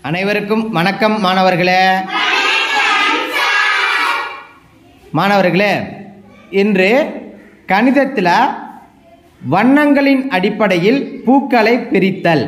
அனைவருக்கும் வணக்கம் மாணவர்களே மாணவர்களே இன்று கணிதத்தில் வண்ணங்களின் அடிப்படையில் பூக்களை பிரித்தல்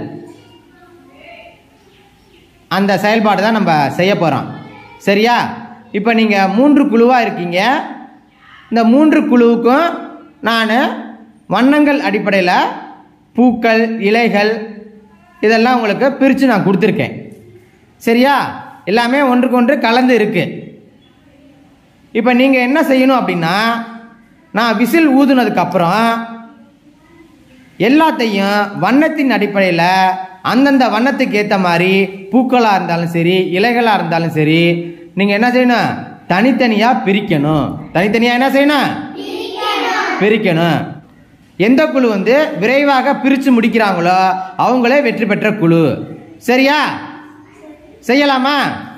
அந்த செயல்பாடு தான் நம்ம செய்ய போகிறோம் சரியா இப்போ நீங்கள் மூன்று குழுவாக இருக்கீங்க இந்த மூன்று குழுவுக்கும் நான் வண்ணங்கள் அடிப்படையில் பூக்கள் இலைகள் இதெல்லாம் உங்களுக்கு பிரித்து நான் கொடுத்துருக்கேன் சரியா எல்லாமே ஒன்றுக்கு ஒன்று கலந்து இருக்கு இப்போ நீங்கள் என்ன செய்யணும் அப்படின்னா நான் விசில் ஊதுனதுக்கப்புறம் எல்லாத்தையும் வண்ணத்தின் அடிப்படையில் அந்தந்த வண்ணத்துக்கு ஏற்ற மாதிரி பூக்களாக இருந்தாலும் சரி இலைகளாக இருந்தாலும் சரி நீங்கள் என்ன செய்யணும் தனித்தனியாக பிரிக்கணும் தனித்தனியாக என்ன செய்யணும் பிரிக்கணும் எந்த குழு வந்து விரைவாக பிரித்து முடிக்கிறாங்களோ அவங்களே வெற்றி பெற்ற குழு சரியா செய்யலாமா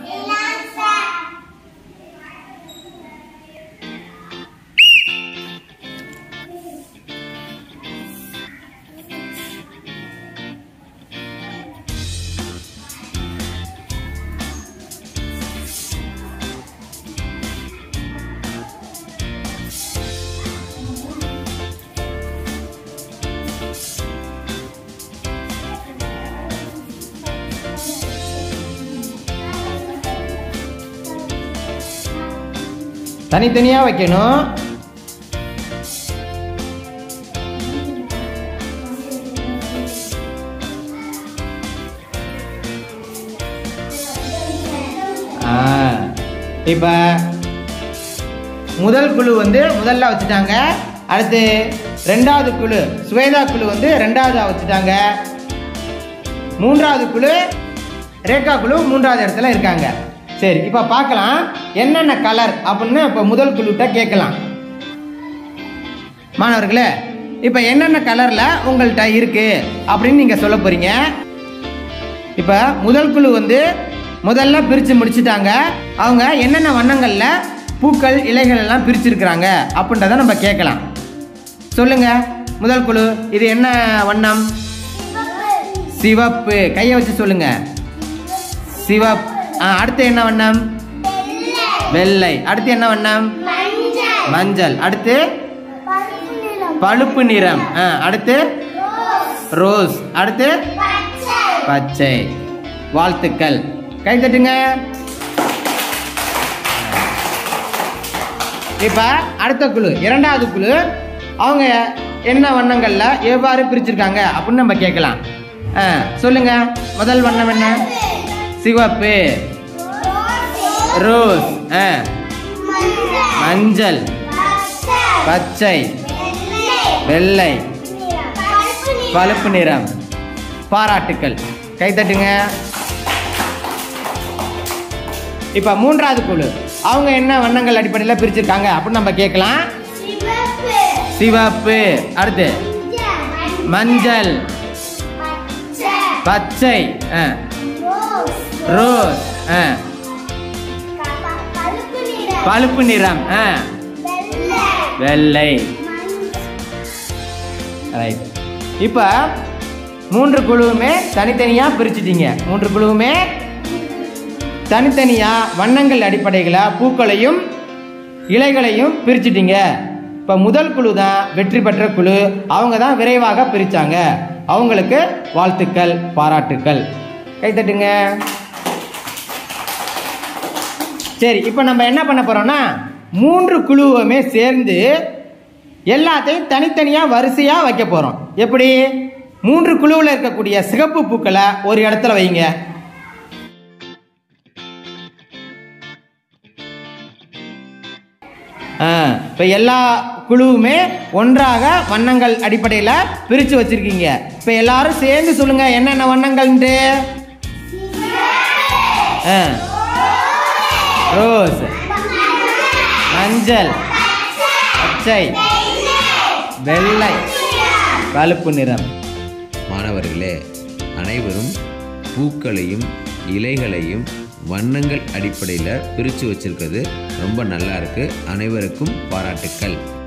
தனித்தனியாக வைக்கணும் இப்போ முதல் குழு வந்து முதல்ல வச்சுட்டாங்க அடுத்து ரெண்டாவது குழு சுவேதா குழு வந்து ரெண்டாவதா வச்சுட்டாங்க மூன்றாவது குழு ரேகா குழு மூன்றாவது இடத்துல இருக்காங்க சரி இப்போ பார்க்கலாம் என்னென்ன கலர் அப்படின்னு இப்போ முதல் குழுட்ட கேட்கலாம் மாணவர்களே இப்போ என்னென்ன கலரில் உங்கள்கிட்ட இருக்கு அப்படின்னு நீங்கள் சொல்ல போறீங்க இப்போ முதல் குழு வந்து முதல்ல பிரித்து முடிச்சிட்டாங்க அவங்க என்னென்ன வண்ணங்களில் பூக்கள் இலைகள் எல்லாம் பிரிச்சிருக்கிறாங்க அப்படின்றத நம்ம கேட்கலாம் சொல்லுங்க முதல் குழு இது என்ன வண்ணம் சிவப்பு கையை வச்சு சொல்லுங்க சிவப் ஆ, அடுத்து என்ன வண்ணம் வெள்ளை அடுத்து என்ன வண்ணம் மஞ்சள் அடுத்து பழுப்பு நிறம் ஆ, அடுத்து ரோஸ் அடுத்து பச்சை வாழ்த்துக்கள் கை தட்டுங்க இப்ப அடுத்த குழு இரண்டாவது குழு அவங்க என்ன வண்ணங்கள்ல எவ்வாறு பிரிச்சிருக்காங்க அப்படின்னு நம்ம கேட்கலாம் ஆ, சொல்லுங்க முதல் வண்ணம் என்ன சிவப்பு ரோஸ் ஆ, மஞ்சள் பச்சை வெள்ளை பழுப்பு நிறம் பாராட்டுக்கள் கை தட்டுங்க இப்ப மூன்றாவது குழு அவங்க என்ன வண்ணங்கள் அடிப்படையில் பிரிச்சிருக்காங்க அப்படின்னு நம்ம கேட்கலாம் சிவப்பு அடுத்து மஞ்சள் பச்சை ஆ, ரோஸ் ஆ, பழுப்பு நிறம் ஆ, வெள்ளை ரைட் இப்போ மூன்று குழுவுமே தனித்தனியாக பிரிச்சுட்டீங்க மூன்று குழுவுமே தனித்தனியாக வண்ணங்கள் அடிப்படையில் பூக்களையும் இலைகளையும் பிரிச்சுட்டீங்க இப்போ முதல் குழு தான் வெற்றி பெற்ற குழு அவங்க தான் விரைவாக பிரித்தாங்க அவங்களுக்கு வாழ்த்துக்கள் பாராட்டுக்கள் கைத்தட்டுங்க சரி இப்போ நம்ம என்ன பண்ண போறோம்னா மூன்று குழுவுமே சேர்ந்து எல்லாத்தையும் தனித்தனியாக வரிசையாக வைக்க போகிறோம் எப்படி மூன்று குழுவில் இருக்கக்கூடிய சிகப்பு பூக்களை ஒரு இடத்துல வைங்க இப்போ எல்லா குழுவுமே ஒன்றாக வண்ணங்கள் அடிப்படையில் பிரித்து வச்சிருக்கீங்க இப்போ எல்லாரும் சேர்ந்து சொல்லுங்க என்னென்ன வண்ணங்கள்ன்ட்டு ஆ ரோஸ் மஞ்சள் பச்சை வெள்ளை பழுப்பு நிறம் மாணவர்களே அனைவரும் பூக்களையும் இலைகளையும் வண்ணங்கள் அடிப்படையில் பிரித்து வச்சிருக்கிறது ரொம்ப நல்லா இருக்கு அனைவருக்கும் பாராட்டுக்கள்